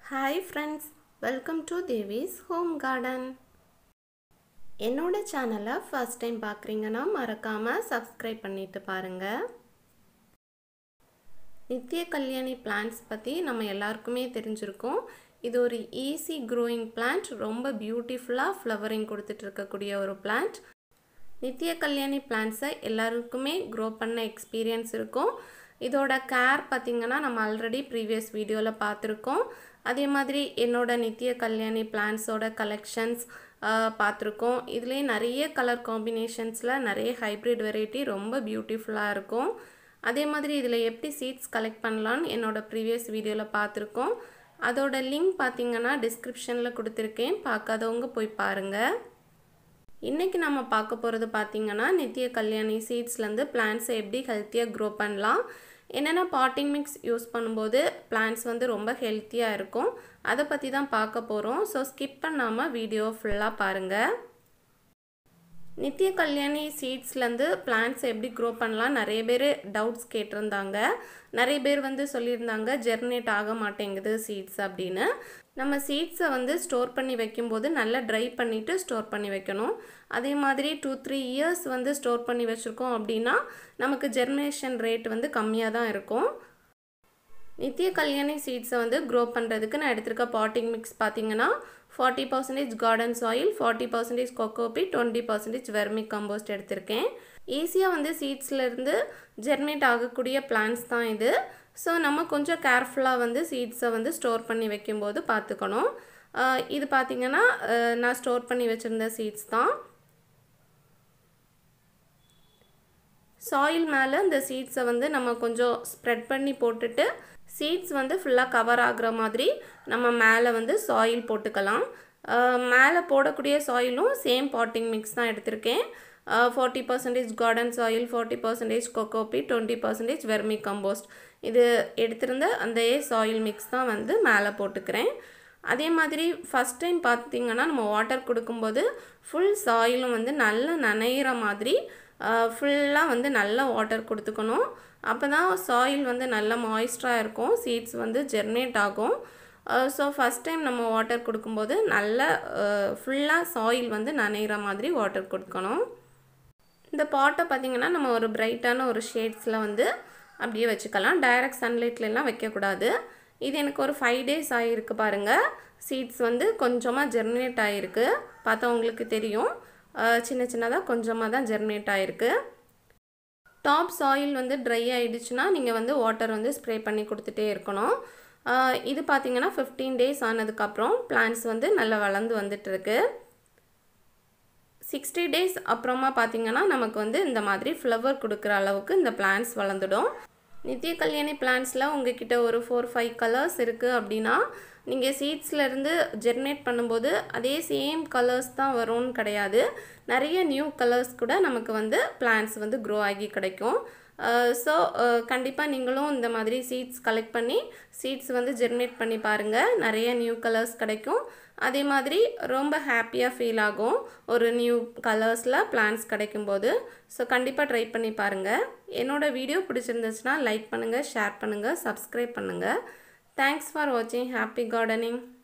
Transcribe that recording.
hi friends welcome to Devi's home garden என்னோட சேனலை first time பார்க்குறீங்கன்னா மறக்காமல் சப்ஸ்கிரைப் பண்ணிட்டு பாருங்கள் நித்திய கல்யாணி பிளான்ட்ஸ் பற்றி நம்ம எல்லாருக்குமே தெரிஞ்சிருக்கோம் இது ஒரு ஈஸி க்ரோயிங் பிளான்ட் ரொம்ப பியூட்டிஃபுல்லாக ஃப்ளவரிங் கொடுத்துட்டு இருக்கக்கூடிய ஒரு பிளான்ட் நித்திய கல்யாணி பிளான்ட்ஸை எல்லாருக்குமே க்ரோ பண்ண எக்ஸ்பீரியன்ஸ் இருக்கும் இதோட கேர் பார்த்திங்கன்னா நம்ம ஆல்ரெடி ப்ரீவியஸ் வீடியோவில் பார்த்துருக்கோம் அதே மாதிரி என்னோட நித்திய கல்யாணி பிளான்ஸோட கலெக்ஷன்ஸ் பார்த்துருக்கோம் இதுலேயே நிறைய கலர் காம்பினேஷன்ஸில் நிறைய ஹைப்ரிட் வெரைட்டி ரொம்ப பியூட்டிஃபுல்லாக இருக்கும் அதே மாதிரி இதில் எப்படி சீட்ஸ் கலெக்ட் பண்ணலான்னு என்னோட ப்ரீவியஸ் வீடியோவில் பார்த்துருக்கோம் அதோட லிங்க் பார்த்தீங்கன்னா டிஸ்கிரிப்ஷனில் கொடுத்துருக்கேன் பார்க்காதவங்க போய் பாருங்கள் இன்றைக்கி நம்ம பார்க்க போகிறது பார்த்திங்கன்னா நித்திய கல்யாணி சீட்ஸ்லேருந்து பிளான்ட்ஸை எப்படி ஹெல்த்தியாக க்ரோ பண்ணலாம் என்னென்ன பாட்டிங் மிக்ஸ் யூஸ் பண்ணும்போது பிளான்ட்ஸ் வந்து ரொம்ப ஹெல்த்தியாக இருக்கும் அதை பற்றி தான் பார்க்க போகிறோம் ஸோ ஸ்கிப் பண்ணாமல் வீடியோ ஃபுல்லாக பாருங்கள் நித்திய கல்யாணி சீட்ஸ்லேருந்து பிளான்ட்ஸ் எப்படி க்ரோ பண்ணலாம் நிறைய பேர் டவுட்ஸ் கேட்டிருந்தாங்க நிறைய பேர் வந்து சொல்லியிருந்தாங்க ஜெர்னேட் ஆக மாட்டேங்குது சீட்ஸ் அப்படின்னு நம்ம சீட்ஸை வந்து ஸ்டோர் பண்ணி வைக்கும்போது நல்லா ட்ரை பண்ணிவிட்டு ஸ்டோர் பண்ணி வைக்கணும் அதே மாதிரி டூ த்ரீ இயர்ஸ் வந்து ஸ்டோர் பண்ணி வச்சுருக்கோம் அப்படின்னா நமக்கு ஜெர்மினேஷன் ரேட் வந்து கம்மியாக தான் இருக்கும் நித்திய கல்யாணி சீட்ஸை வந்து க்ரோ பண்ணுறதுக்கு நான் எடுத்திருக்க பாட்டிங் மிக்ஸ் பார்த்தீங்கன்னா forty percentage garden soil forty percentage cocopeat twenty percentage vermicompost எடுத்திருக்கேன் ஈஸியாக வந்து சீட்ஸ்லேருந்து ஜெர்மினேட் ஆகக்கூடிய பிளான்ஸ் தான் இது ஸோ நம்ம கொஞ்சம் கேர்ஃபுல்லாக வந்து சீட்ஸை வந்து ஸ்டோர் பண்ணி வைக்கும்போது பார்த்துக்கணும் இது பார்த்திங்கன்னா நான் ஸ்டோர் பண்ணி வச்சுருந்த சீட்ஸ் தான் சாயில் மேலே இந்த சீட்ஸை வந்து நம்ம கொஞ்சம் ஸ்ப்ரெட் பண்ணி போட்டுட்டு சீட்ஸ் வந்து ஃபுல்லாக கவர் ஆகிற மாதிரி நம்ம மேலே வந்து சாயில் போட்டுக்கலாம் மேலே போடக்கூடிய சாயிலும் சேம் பாட்டிங் மிக்ஸ் தான் எடுத்திருக்கேன் forty percentage garden soil forty percentage cocopeat twenty percentage vermicompost இது எடுத்திருந்த அந்த சாயில் மிக்ஸ் தான் வந்து மேலே போட்டுக்கிறேன் அதே மாதிரி ஃபஸ்ட் டைம் பார்த்திங்கன்னா நம்ம வாட்டர் கொடுக்கும்போது ஃபுல் சாயிலும் வந்து நல்லா நனையிற மாதிரி ஃபுல்லாக வந்து நல்ல வாட்டர் கொடுத்துக்கணும் அப்போ தான் சாயில் வந்து நல்ல மாய்ஸ்டராக இருக்கும் சீட்ஸ் வந்து ஜெர்னேட் ஆகும் ஸோ ஃபஸ்ட் டைம் நம்ம வாட்டர் கொடுக்கும்போது நல்ல ஃபுல்லாக சாயில் வந்து நனைகிற மாதிரி வாட்டர் கொடுக்கணும் இந்த பாட்டை பார்த்திங்கன்னா நம்ம ஒரு பிரைட்டான ஒரு ஷேட்ஸில் வந்து அப்படியே வச்சுக்கலாம் டைரக்ட் சன்லைட்லலாம் வைக்கக்கூடாது இது எனக்கு ஒரு ஃபைவ் டேஸ் ஆகிருக்கு பாருங்கள் சீட்ஸ் வந்து கொஞ்சமாக ஜெர்மினேட் ஆகிருக்கு பார்த்தா உங்களுக்கு தெரியும் சின்ன சின்னதாக கொஞ்சமாக தான் ஜெர்மினேட் ஆகிருக்கு டாப் சாயில் வந்து ட்ரை ஆகிடுச்சுன்னா நீங்கள் வந்து வாட்டர் வந்து ஸ்ப்ரே பண்ணி கொடுத்துட்டே இருக்கணும் இது பார்த்திங்கன்னா ஃபிஃப்டீன் டேஸ் ஆனதுக்கப்புறம் பிளான்ட்ஸ் வந்து நல்லா வளர்ந்து வந்துட்டுருக்கு சிக்ஸ்டி டேஸ் அப்புறமா பார்த்திங்கன்னா நமக்கு வந்து இந்த மாதிரி ஃப்ளவர் கொடுக்குற அளவுக்கு இந்த பிளான்ட்ஸ் வளர்ந்துடும் நித்திய கல்யாணி பிளான்ட்ஸில் உங்ககிட்ட ஒரு ஃபோர் ஃபைவ் கலர்ஸ் இருக்குது அப்படின்னா நீங்கள் சீட்ஸ்லேருந்து ஜெர்னேட் பண்ணும்போது அதே சேம் கலர்ஸ் தான் வரும்னு கிடையாது நிறைய நியூ கலர்ஸ் கூட நமக்கு வந்து பிளான்ட்ஸ் வந்து க்ரோ ஆகி கிடைக்கும் ஸோ கண்டிப்பாக நீங்களும் இந்த மாதிரி சீட்ஸ் கலெக்ட் பண்ணி சீட்ஸ் வந்து ஜெர்னேட் பண்ணி பாருங்கள் நிறைய நியூ கலர்ஸ் கிடைக்கும் அதே மாதிரி ரொம்ப ஹாப்பியாக ஃபீல் ஆகும் ஒரு நியூ கலர்ஸில் பிளான்ஸ் கிடைக்கும்போது ஸோ கண்டிப்பாக ட்ரை பண்ணி பாருங்கள் என்னோடய வீடியோ பிடிச்சிருந்துச்சுன்னா லைக் பண்ணுங்கள் ஷேர் பண்ணுங்கள் சப்ஸ்கிரைப் பண்ணுங்கள் தேங்க்ஸ் ஃபார் வாட்சிங் ஹாப்பி கார்டனிங்